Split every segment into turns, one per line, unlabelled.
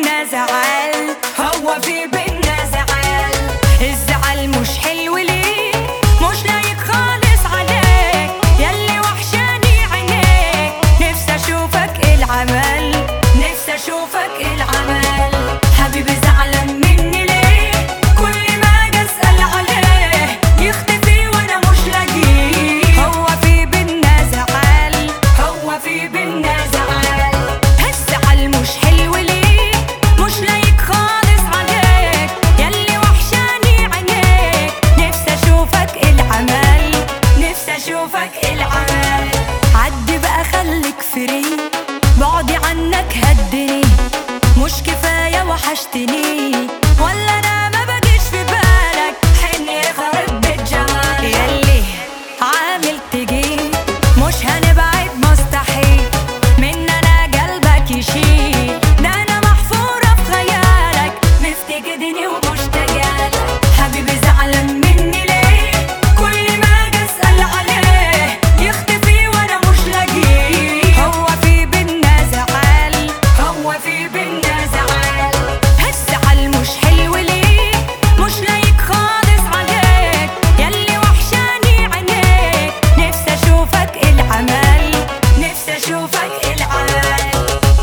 بينا زعل هو في بينا زعل الزعل مش حلو ليك مش لايق خالص عليك ياللي وحشاني عينيك نفسي اشوفك العمل نفسي اشوفك العمل حبيبي زعلان مني ليه كل ما اجي اسال عليه يختفي وانا مش لاقيه هو في بينا زعل هو في بينا زعل هالزعل مش حلو ليك مش لايق خالص عليك ياللي وحشاني عينيك نفسي اشوفك العمل نفسي اشوفك العمل عدي بقى خليك فري بعدي عنك هدني مش كفايه وحشتني ولا انا ما بجيش في بالك حني خرب بيت جمال ياللي عامل تجي مش هنبعد مستحيل من انا قلبك يشيل ده انا محفورة في خيالك مفتقدني ومشتاقة لك حبيبي زعلان مني ليه كل ما اجي اسأل عليه يختفي وانا مش لاقيه هو في بينا زعل هو في بينا زعل هالزعل مش حلو ليك مش لايق خالص عليك ياللي وحشاني عينيك نفسي اشوفك العمل نفسي اشوفك العمل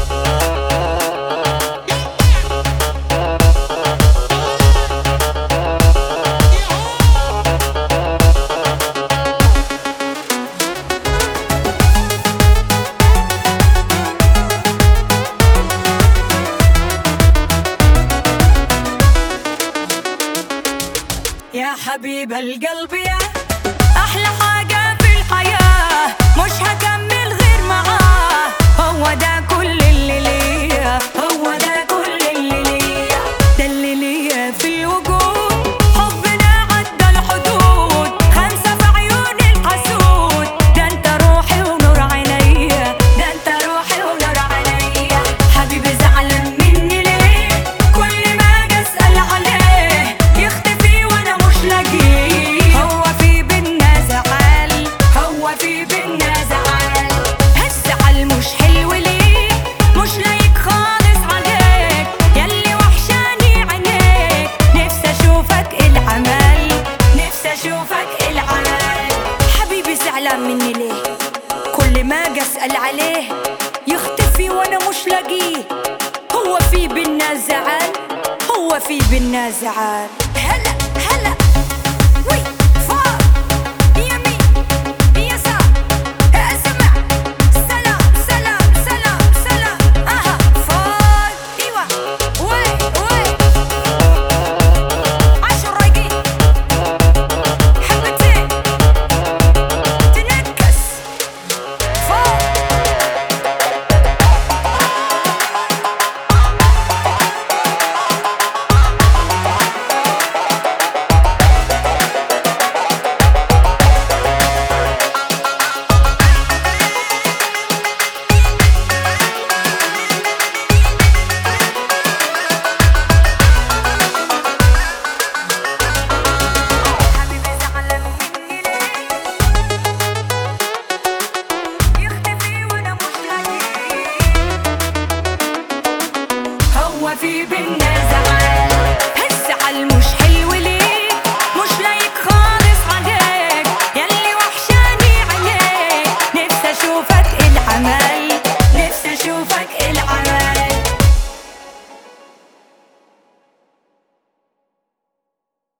يا حبيب القلب يا احلى حاجة في الحياة مش هكمل غير معاه هو ده كل اللي ليا هو ده كل اللي ليا ده اللي ليا في الوجود حبنا عدى الحدود خمسة في عيون الحسود ده انت روحي ونور عينيا ده انت روحي ونور عينيا حبيبي زعلان مني ليه كل ما اجي اسال عليه يختفي وانا مش لاقيه هو في بينا زعل هو في بينا زعل هالزعل مش حلو ليك مش لايق خالص عليك ياللي وحشاني عينيك نفسي اشوفك العمل نفسي اشوفك العمل حبيبي زعلان مني ليه كل ما اجي اسال عليه يختفي وانا مش لاقيه هو في بينا زعل هو في بينا زعل هلا